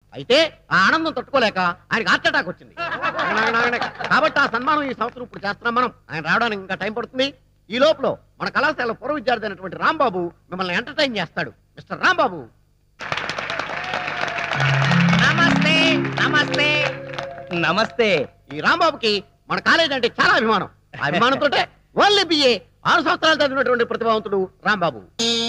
అయితే ఆ ఆనందం తట్టుకోలేక ఆయనకి హార్ట్ అటాక్ వచ్చింది కాబట్టి ఆ సన్మానం ఈ సంవత్సరం ఇప్పుడు చేస్తున్నాం మనం ఆయన రావడానికి ఇంకా టైం పడుతుంది ఈ లోపల మన కళాశాల పూర్వ విద్యార్థి అయినటువంటి రాంబాబు మిమ్మల్ని ఎంటర్టైన్ చేస్తాడు మిస్టర్ రాంబాబు నమస్తే నమస్తే నమస్తే ఈ రాంబాబుకి మన కాలేజ్ అంటే చాలా అభిమానం ఆ అభిమానంతో ఓన్లీ బిఏ ఆరు సంవత్సరాలు చదివినటువంటి ప్రతిభావంతుడు రాంబాబు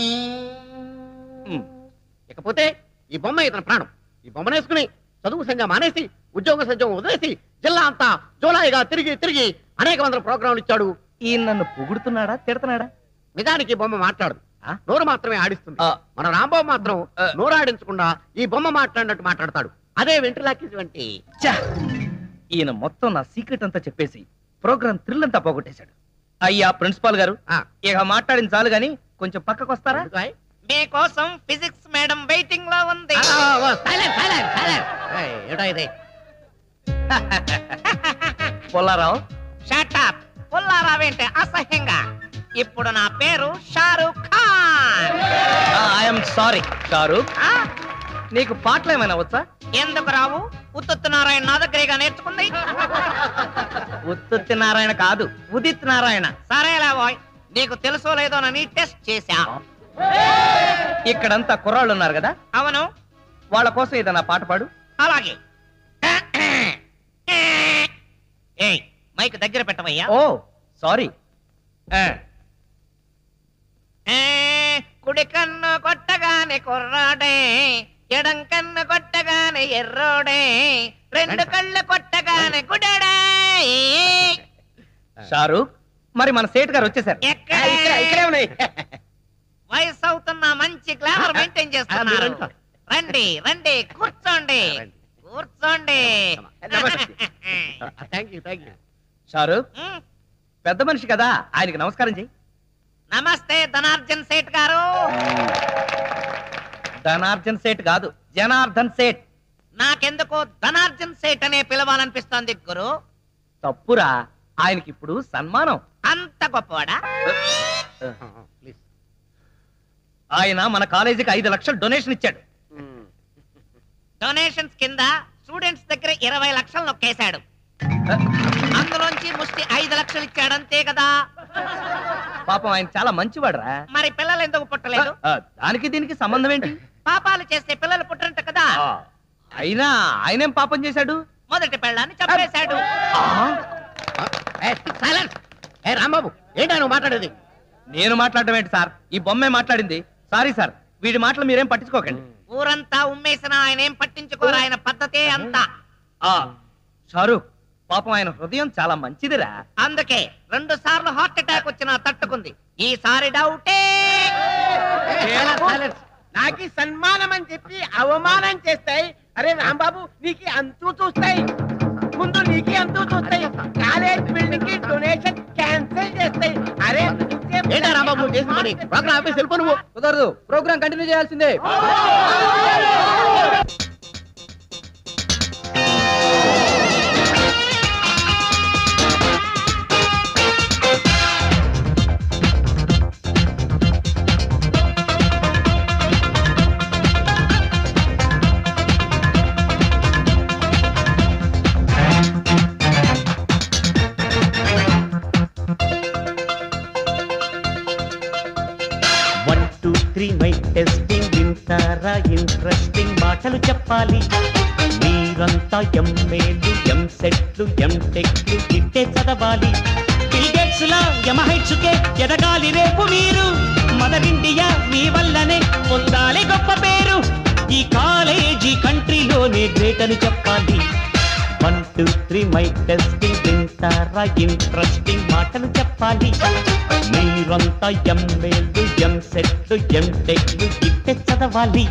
మ్, ఇకపోతే ఈ బొమ్మ ఇతని ప్రాణం ఈ బొమ్మను వేసుకుని చదువు సంధ్య మానేసి ఉద్యోగ సంధ్యం వదిలేసి జిల్లా అంతా జోలాయిగా తిరిగి తిరిగి అనేక వందల ప్రోగ్రాంలు ఇచ్చాడు ఈయన నన్ను పొగుడుతున్నాడా తిడతాడా నిజానికి ఈ బొమ్మ మాట్లాడదు ఆ? నోరు మాత్రమే ఆడిస్తుంది ఆ. మన రాంబాబు మాత్రం ఆ. నోరు ఆడించకుండా ఈ బొమ్మ మాట్లాడినట్టు మాట్లాడతాడు అదే వెంట్రులాకి వంటి ఛ! ఈయన మొత్తం నా సీక్రెట్ అంతా చెప్పేసి ప్రోగ్రామ్ థ్రిల్ అంతా పోగొట్టేశాడు అయ్యా ప్రిన్సిపాల్ గారు ఆ. ఇక మాట్లాడిన చాలు గాని కొంచెం పక్కకు వస్తారా ఎందుకాయ్? మీకోసం ఫిజిక్స్ మేడం వెయిటింగ్ లో ఉంది ఆ, ఆ, ఆ, silent, silent, silent. ఏయ్, ఏటా ఇది పొల్లారావు షటప్ పుల్లారావేంటే అసహ్యంగా ఇప్పుడు నా పేరు షారూక్ ఖాన్ ఐఎమ్ సారీ షారూక్ ఆ? నీకు పాటలు ఏమైనా వచ్చా ఎందుకు రావు ఉత్తుత్తు నారాయణ నా దగ్గరేగా నేర్చుకుంది ఉత్తుత్తి నారాయణ కాదు ఉదిత్ నారాయణ సరేలా బాయ్ నీకు తెలుసో లేదోనని టెస్ట్ చేశా ఇక్కడంతా కుర్రాళ్ళు ఉన్నారు కదా అవును వాళ్ళ కోసం ఏదైనా పాట పాడు అలాగే ఏయ్ మైక్ దగ్గర పెట్టవయ్యా ఓ సారీ ఏ, కుడి కన్ను కొట్టగానే కుర్రాడే ఎడం కన్ను కొట్టగానే ఎర్రోడే రెండు కళ్ళు కొట్టగానే గుడడే షారూక్ మరి మన సేట్ గారు వచ్చేసారు ఎక్కడ ఆ, ఇక్కడే, ఇక్కడే ఉన్నాయి వయసు అవుతున్న మంచి గ్లామర్ మెయింటైన్ చేస్తున్నారు మీరంతా. రండి రండి కూర్చోండి రండి. కూర్చోండి thank you thank you Shahrukh ఉమ్, పెద్ద మనిషి కదా ఆయనకి నమస్కారం చెయ్యి నమస్తే ధనార్జన్ సేట్ గారు ధనార్జన్ సేట్ కాదు జనార్దన్ సేట్ నాకెందుకో ధనార్జన్ సేట్ అనే పిలవాలనిపిస్తోంది గురు తప్పురా ఆయనకి ఇప్పుడు సన్మానం అంత గొప్పవాడా ప్లీజ్ ఆయన మన కాలేజీకి ఐదు లక్షలు డొనేషన్ ఇచ్చాడు డొనేషన్స్ కింద స్టూడెంట్స్ దగ్గర ఇరవై లక్షలు నొక్కేశాడు అందులోంచి ముష్టి ఐదు లక్షలు ఇచ్చాడు అంతే కదా పాపం ఆయన చాలా మంచివాడురా మరి పిల్లలు ఎందుకు పుట్టలేదు ఆ, దానికి దీనికి సంబంధం ఏంటి పాపాలు చేస్తే పిల్లలు పుట్టరంట కదా ఆ, అయినా ఆయనేం పాపం చేశాడు మొదటి పెళ్ళాన్ని చంపేశాడు సైలెన్స్ ఏ రాంబాబు ఏంటా నువ్వు మాట్లాడేది నేను మాట్లాడటం ఏంటి సార్ ఈ బొమ్మే మాట్లాడింది సారీ సార్ వీడి మాటలు మీరేం పట్టించుకోకండి ఊరంతా ఉమ్మేసిన ఆయన ఏం పట్టించుకోరు ఆయన పద్ధతే అంతా ఆ షారూక్ పాపం ఆయన హృదయం చాలా మంచిదిరా అందుకే రెండు సార్లు హార్ట్ అటాక్ వచ్చినా తట్టుకుంది ఈసారి డౌటే సైలెన్స్ నాకి సన్మానం అని చెప్పి అవమానం చేస్తాయి అరే రాంబాబు నీకు అంతూ చూస్తాయి ముందు నీకు అంతూ చూస్తాయి కాలేజ్ బిల్డింగ్ కి డొనేషన్ క్యాన్సిల్ చేస్తాయి అరే ఏంటా రాంబాబు నువ్వు చేసిన పని ప్రోగ్రామ్ ఆఫీస్ వెళ్ళిపో నువ్వు కుదరదు ప్రోగ్రామ్ కంటిన్యూ చేయాల్సిందే one two three mic testing వింటారా ఇంట్రెస్టింగ్ మాటలు చెప్పాలి మీరంతా ఎంఏలు ఎం సెట్లు ఎం టెక్లు ఇట్టే చదవాలి బిల్గేట్స్ లా యమహైట్స్కే ఎదగాలి రేపు మీరు మదర్ ఇండియా మీ వల్లనే పొందాలి గొప్ప పేరు ఈ కాలేజీ కంట్రీలోనే గ్రేట్ అని చెప్పాలి one two three mic testing వింటారా ఇంట్రెస్టింగ్ మాటలు చెప్పాలి మీరంతా ఎంఏలు ఎం సెట్లు ఎం టెక్లు ఇట్టే చదవాలి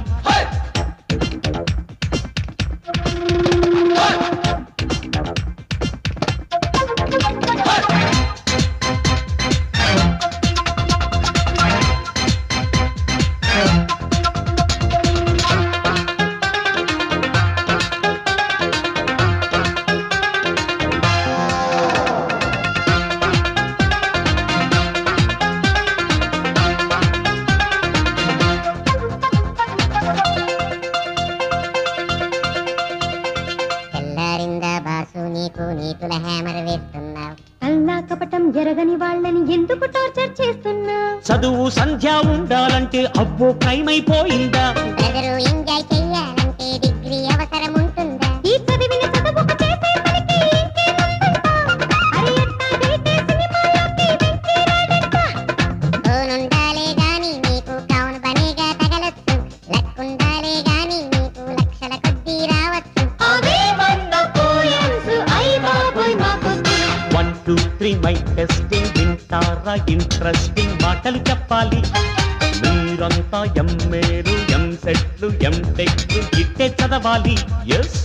చదువు సంధ్య ఉండాలంటే అబ్బో క్రైమ్ అయిపోయిందా బ్రదరు ఎంజాయ్ చెయ్యాలంటే డిగ్రీ అవసరం ఉంటుందా ఈ చదివిన చదువుకు చేసే పనికి ఇంకేముందంట? అరే ఎట్టాగైతే సినిమాలోకి వెంకీరాడంట. ఫోనుండాలే గాని నీకు కౌను పనిగా తగలొచ్చు లక్కుండాలే గాని నీకు లక్షల కొద్దీ రావచ్చు one two three mic testing వింటారా ఇంట్రెస్టింగ్ మాటలు చెప్పాలి మీరంతా ఎంఏలు ఎం సెట్లు ఎం టెక్లు ఇట్టే చదవాలి ఎస్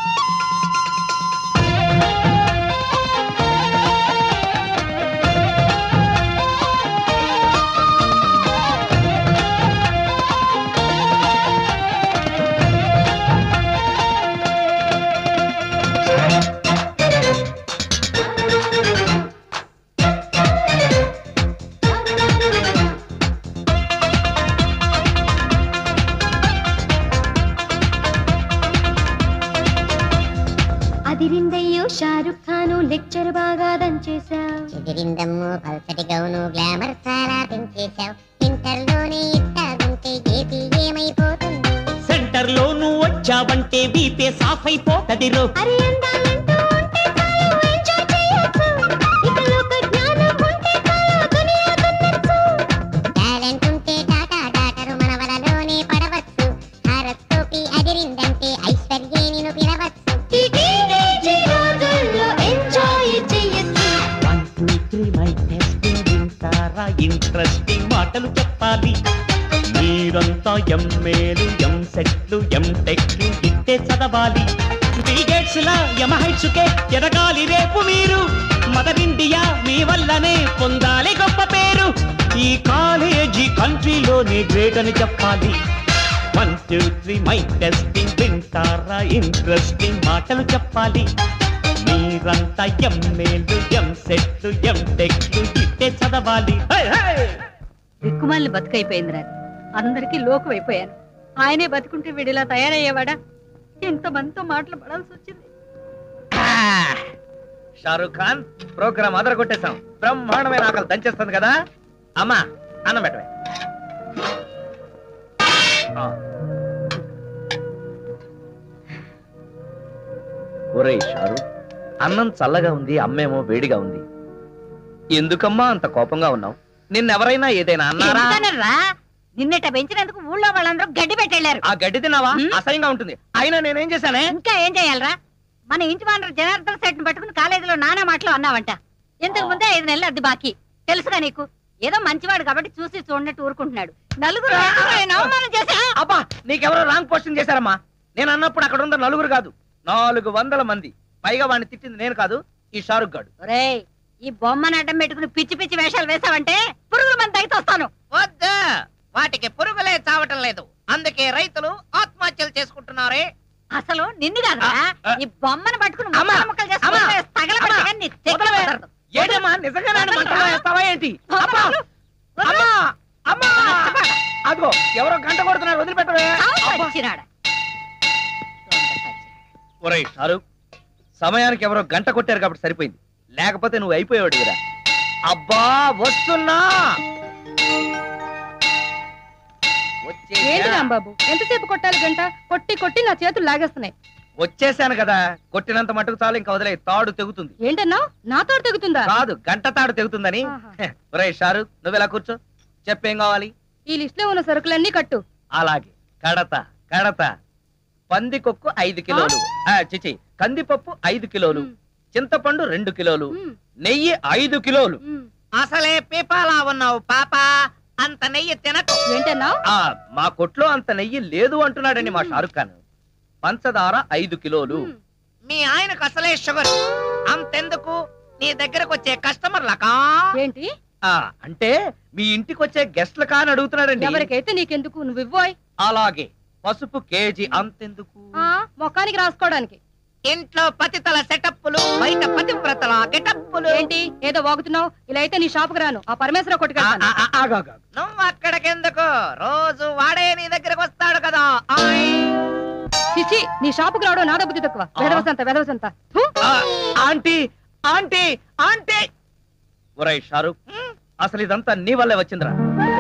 అదిరిందయ్యో షారుఖ్ ఖాను లెక్చర్ బాగా దంచేశావు చెదిరిందమ్ము పల్సటి గౌను గ్లామర్ చాలా పెంచేశావు ఇంటర్లోనే ఇట్టాగుంటే ఏపీ ఏమైపోతుంది సెంటర్ లో నువ్వు వచ్చావంటే వీపే సాఫ్ అయిపోతది రో అరే అందాలంటూ ఉంటే చాలు ఎంజాయ్ చేయొచ్చు ఇక లోక జ్ఞానం ఉంటే చాలు దునియా దున్నచ్చు టాలెంట్ ఉంటే టాటా డాటరు మనవలలోనే పడవచ్చు హారస్తోపి అదిరిందంటే ఐశ్వర్యే నిన్ను పిలవచ్చు ఎంజాయ్ చేయొచ్చు one two three mic testing వింటారా ఇంట్రెస్టింగ్ మాటలు చెప్పాలి మీరంతా ఎంఏలు ఎం సెట్లు ఎం టెక్లు ఇట్టే చదవాలి బిల్గేట్స్ లా యమహైట్స్కే ఎదగాలి రేపు మీరు మదర్ ఇండియా మీ వల్లనే పొందాలి గొప్ప పేరు ఈ కాలేజీ కంట్రీలోనే గ్రేట్ అని చెప్పాలి one two three mic testing వింటారా ఇంట్రెస్టింగ్ మాటలు చెప్పాలి మీరంతా ఎంఏలు ఎం సెట్లు ఎం టెక్లు ఇట్టే చదవాలి హై, హై! దిక్కుమాలిన బతుకైపోయిందిరా అందరికీ లోకు అయిపోయాను ఆయనే బతుకుంటే వీడిలా తయారయ్యేవాడా ఇంతమందితో మాటలు పడాల్సి వచ్చింది షారూక్ ఖాన్ ప్రోగ్రామ్ అదర కొట్టేశాం బ్రహ్మాండమైన ఆకలి దంచేస్తుంది కదా అమ్మా అన్నం పెట్టవే ఆ. ఒరేయ్ షారూక్ అన్నం చల్లగా ఉంది అమ్మేమో వేడిగా ఉంది ఎందుకమ్మా అంత కోపంగా ఉన్నావు నిన్నెవరైనా ఏదైనా అన్నారా ఎందుకనరా నిన్నట పెంచినందుకు ఊళ్ళో వాళ్ళందరూ గడ్డి పెట్టెళ్ళారు ఆ గడ్డి తిన్నావా హ్మ్? అసహ్యంగా ఉంటుంది అయినా నేనేం చేశానే ఇంకా ఏం చేయాలరా మన ఇంటి వానరు జనార్దన్ సెట్ పట్టుకుని కాలేజీలో నానా మాటలు అన్నావంట ఇంతకు ముందే ఐదు నెలలు అద్దె బాకీ తెలుసుగా నీకు ఏదో మంచివాడు కాబట్టి చూసి చూడనట్టు ఊరుకుంటున్నాడు నలుగురు నలుగురు ఆయన అవమానం చేశా అబ్బా నీకెవరో రాంగ్ పోస్టింగ్ చేశారమ్మా నేను అన్నప్పుడు అక్కడ ఉన్న నలుగురు కాదు నాలుగు వందల మంది పైగా వాడిని తిట్టింది నేను కాదు ఈ షారుఖ్ గాడు ఒరేయ్ ఈ బొమ్మను అడ్డం పెట్టుకుని పిచ్చి పిచ్చి వేషాలు వేసావంటే పురుగుల మంది తగ్గితే వస్తాను వద్దు వాటికి పురుగులే చావటం లేదు అందుకే రైతులు ఆత్మహత్యలు చేసుకుంటున్నారే అసలు నిన్ను కాదురా ఆ, ఆ. ఈ బొమ్మను పట్టుకుని అమ్మా, ముక్కలు ముక్కలు అమ్మా, చేసుకుంటే తగలబెట్టి అమ్మా, కానీ నీ తెక్క వదలవే. కుదరదు. ఏంటమ్మా నిజంగా నన్ను మంటలో వేస్తావా ఏంటి అబ్బా వదలు. అమ్మా అమ్మా అదిగో ఎవరో గంట కొడుతున్నారు వదిలిపెట్టవే చావు అబ్బా. సచ్చినాడా. ఒరేయ్ షారుఖ్ సమయానికి ఎవరో గంట కొట్టారు కాబట్టి సరిపోయింది లేకపోతే నువ్వు అయిపోయాడు కదా అబ్బా వస్తున్నా వచ్చేసా. ఏంటి రాంబాబు ఎంతసేపు కొట్టాలి గంట కొట్టి కొట్టి నా చేతులు లాగేస్తున్నాయి వచ్చేసాను కదా కొట్టినంత మటుకు చాలు ఇంకా వదిలే తాడు తెగుతుంది ఏంటన్నావు నాతో తెగుతుందా కాదు గంట తాడు తెగుతుందని ఆహా. ఒరేయ్ షారుఖ్ నువ్వు ఇలా కూర్చో చెప్పేం కావాలి ఈ లిస్ట్ లో ఉన్న సరుకులన్నీ కట్టు అలాగే కడత కడత పందికొక్కు ఐదు కిలోలు ఆ, చిచి కందిపప్పు ఐదు కిలోలు ఉమ్, చింతపండు రెండు కిలోలు ఉమ్, నెయ్యి ఐదు కిలోలు ఉమ్. అసలే పీపాలా ఉన్నావు పాప అంత నెయ్యి తినకు ఏంటన్నావు ఆ మా కొట్లో అంత నెయ్యి లేదు అంటున్నాడండి మా షారుఖ్ ఖాన్ పంచదార ఐదు కిలోలు ఉమ్. మీ ఆయనకు అసలే షుగర్ అంతెందుకు నీ దగ్గరకు వచ్చే కస్టమర్లకా ఏంటి ఆ అంటే మీ ఇంటికి వచ్చే గెస్ట్ల కాని అడుగుతున్నాడండి ఎవరికైతే నీకెందుకు నువ్వు ఇవ్వోయ్ అలాగే పసుపు కేజీ అంతెందుకు ఆ, ముఖానికి రాసుకోవడానికి ఇంట్లో పతితల సెటప్పులు బయట పతివ్రతల గెటప్పులు ఏంటి ఏదో వాగుతున్నావు ఇలా అయితే నీ షాపుకి రాను ఆ పరమేశ్వర ఆ, కొట్టుకెళ్తాను ఆ, ఆ, ఆగు, ఆగు, ఆగు. నువ్వు అక్కడికెందుకు రోజు వాడే నీ దగ్గరకు వస్తాడు కదా ఆయ్. చిచి నీ షాపుకి రావడం నా బుద్ధి తక్కువ ఆ. వెదవసంత వెదవసంత థు. ఆ, ఆంటీ ఆంటీ ఆంటీ ఒరేయ్ షారుఖ్ అసలు ఇదంతా నీ వల్లే వచ్చిందిరా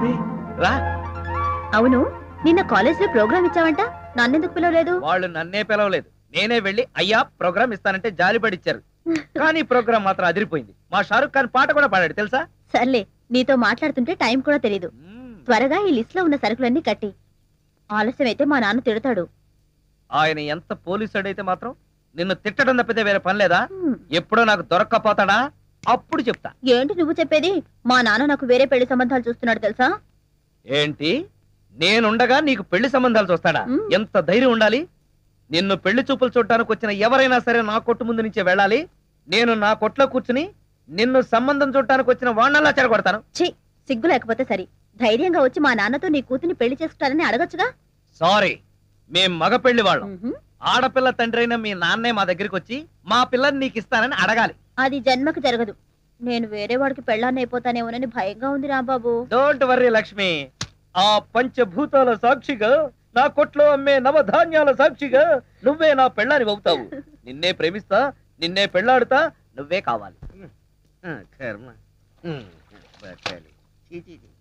లక్ష్మి రా అవును నిన్న కాలేజ్ లో ప్రోగ్రామ్ ఇచ్చావంట నన్నెందుకు పిలవలేదు వాళ్ళు నన్నే పిలవలేదు నేనే వెళ్ళి అయ్యా ప్రోగ్రామ్ ఇస్తానంటే జాలిపడిచ్చారు కానీ ప్రోగ్రామ్ మాత్రం అదిరిపోయింది మా షారుఖ్ ఖాన్ పాట కూడా పాడాడు తెలుసా సర్లే నీతో మాట్లాడుతుంటే టైం కూడా తెలియదు మ్మ్. త్వరగా ఈ లిస్ట్ లో ఉన్న సరుకులన్నీ కట్టి ఆలస్యం అయితే మా నాన్న తిడతాడు ఆయన ఎంత పోలీసుడైతే మాత్రం నిన్ను తిట్టడం తప్పితే వేరే పని లేదా హ్మ్. ఎప్పుడో నాకు దొరక్కపోతాడా అప్పుడు చెప్తా ఏంటి నువ్వు చెప్పేది మా నాన్న నాకు వేరే పెళ్లి సంబంధాలు చూస్తున్నాడు తెలుసా ఏంటి నేనుండగా నీకు పెళ్లి సంబంధాలు చూస్తాడా మ్మ్. ఎంత ధైర్యం ఉండాలి నిన్ను పెళ్లి చూపులు చూడటానికి వచ్చిన ఎవరైనా సరే నా కొట్టు ముందు నుంచే వెళ్ళాలి నేను నా కొట్లో కూర్చుని నిన్ను సంబంధం చూడటానికి వచ్చిన వాణ్ణల్లా చెరగొడతాను ఛీ సిగ్గు లేకపోతే సరి ధైర్యంగా వచ్చి మా నాన్నతో నీ కూతుని పెళ్లి చేసుకుంటారని అడగచ్చుగా సారీ మేం మగ పెళ్లి వాళ్ళం మ్హూ. ఆడపిల్ల తండ్రి అయిన మీ నాన్నే మా దగ్గరికి వచ్చి మా పిల్లని నీకు ఇస్తానని అడగాలి అది జన్మకు జరగదు నేను వేరే వాడికి పెళ్ళాన్ని అయిపోతానేమోనని భయంగా ఉంది రాంబాబు డోంట్ వర్రీ లక్ష్మి ఆ పంచభూతాల సాక్షిగా నా కొట్లో అమ్మే నవధాన్యాల సాక్షిగా నువ్వే నా పెళ్ళాని అవుతావు నిన్నే ప్రేమిస్తా నిన్నే పెళ్ళాడుతా నువ్వే కావాలి ఆ, కర్మ ఉమ్, బతకాలి. చీ, చీ, చీ.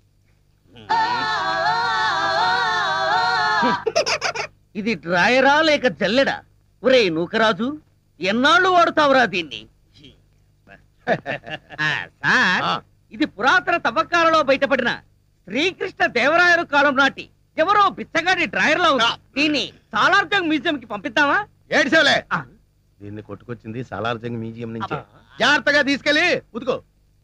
ఇది డ్రాయరా లేక జల్లెడా ఒరే నూకరాజు ఎన్నాళ్ళు వాడుతావురా దీన్ని ఆ, సార్ ఇది పురాతన తవ్వకాలలో బయటపడిన శ్రీకృష్ణ దేవరాయలు కాలం నాటి ఎవరో బిచ్చగాడి డ్రాయర్ లో ఉంది దీన్ని సాలార్జంగ్ మ్యూజియం కి పంపిద్దామా ఏడ్చేలే ఆ. దీన్ని కొట్టుకొచ్చింది సాలార్జంగ్ మ్యూజియం నుంచి జాగ్రత్తగా తీసుకెళ్ళి ఉతుకో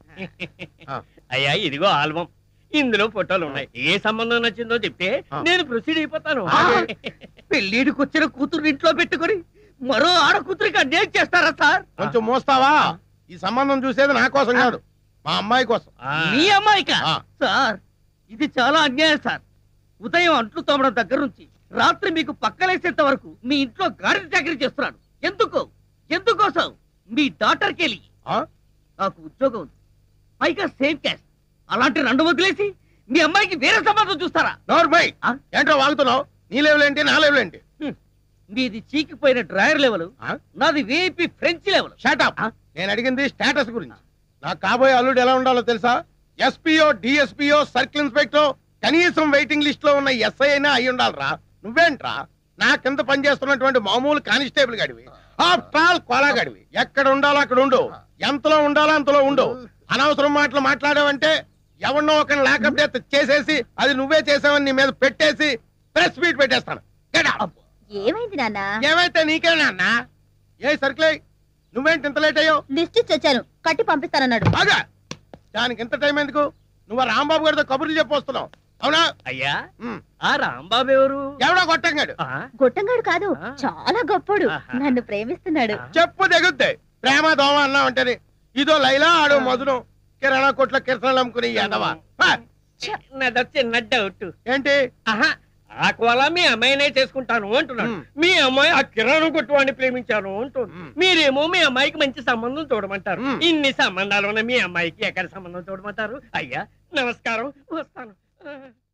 అయ్యా ఇదిగో ఆల్బం ఇందులో ఫోటోలు ఉన్నాయి ఏ సంబంధం నచ్చిందో చెప్తే ఆ. నేను ప్రొసీడ్ అయిపోతాను ఆ. పెళ్లిడికి వచ్చిన కూతురు ఇంట్లో పెట్టుకొని మరో ఆడ కూతురికి అన్యాయం చేస్తారా సార్ కొంచెం మోస్తావా ఈ సంబంధం చూసేది నా కోసం కాదు మా అమ్మాయి కోసం ఆ. మీ అమ్మాయిక ఆ. సార్ ఇది చాలా అన్యాయం సార్ ఉదయం అంట్లు తోమడం దగ్గర నుంచి రాత్రి మీకు పక్కలేసేంత వరకు మీ ఇంట్లో గాడిద చాకరీ చేస్తున్నాడు ఎందుకు ఎందుకోసం మీ డాక్టర్కి వెళ్ళి ఆ? నాకు ఉద్యోగం ఉంది పైగా సేమ్ క్యాష్ అలాంటి రెండు వదిలేసి మీ అమ్మాయికి వేరే సంబంధం చూస్తారా నోర్మై ఆ? ఏంట్రా వాగుతున్నావు నీ లెవెల్ ఏంటి నా లెవెల్ ఏంటి మీది చీకిపోయిన డ్రాయర్ లెవెల్ ఆ? నాది వేపి ఫ్రెంచ్ లెవెల్ షాటప్ ఆ? నేను అడిగింది స్టేటస్ గురించి నాకు కాబోయే అల్లుడు ఎలా ఉండాలో తెలుసా ఎస్పీఓ డిఎస్పీఓ సర్కిల్ ఇన్స్పెక్టర్ కనీసం వెయిటింగ్ లిస్ట్ లో ఉన్న ఎస్ఐ అయినా అయి ఉండాలిరా నువ్వేంట్రా నా కింద పనిచేస్తున్నటువంటి మామూలు కానిస్టేబుల్ గడివి ఆఫ్టర్ ఆల్ కోలాగడివి ఎక్కడ ఉండాలో అక్కడ ఉండు ఎంతలో ఉండాలో అంతలో ఉండు అనవసరం మాటలు మాట్లాడావంటే ఎవరినో ఒకరిని లాకప్ డెత్ చేసేసి అది నువ్వే చేసావని నీ మీద పెట్టేసి ప్రెస్ మీట్ పెట్టేస్తాను Get out. ఏమైంది నాన్న ఏమైతే నీకేనా అన్న ఏ సర్కిల్ నువ్వేంటి ఇంత లేట్ అయ్యావు లిస్ట్ ఇచ్చి వచ్చాను కట్టి పంపిస్తానన్నాడు బాగా దానికి ఎంత టైం ఎందుకు నువ్వు ఆ రాంబాబు గారితో కబుర్లు చెప్పొస్తున్నావు అవునా అయ్యా ఉమ్. ఆ రాంబాబు ఎవరు ఎవడో కొట్టంగాడు ఆ, గొట్టంగాడు కాదు ఆ. చాలా గొప్పోడు ఆహా. నన్ను ప్రేమిస్తున్నాడు చెప్పు దిగుద్ది ప్రేమ దోమ అన్నావు అంటే ఇదో లైలా ఆడు మధురం కిరాణా కొట్ల కిరసనాలు అమ్ముకుని ఎదవా హా, నాదో చిన్న డౌట్ ఏంటి ఆహా ఆ కోలా మీ అమ్మాయినే చేసుకుంటాను అంటున్నాడు మ్. మీ అమ్మాయి ఆ కిరాణం కొట్టువాడిని ప్రేమించాను అంటుంది మ్. మీరేమో మీ అమ్మాయికి మంచి సంబంధం చూడమంటారు మ్. ఇన్ని సంబంధాలు ఉన్న మీ అమ్మాయికి ఎక్కడ సంబంధం చూడమంటారు అయ్యా నమస్కారం వస్తాను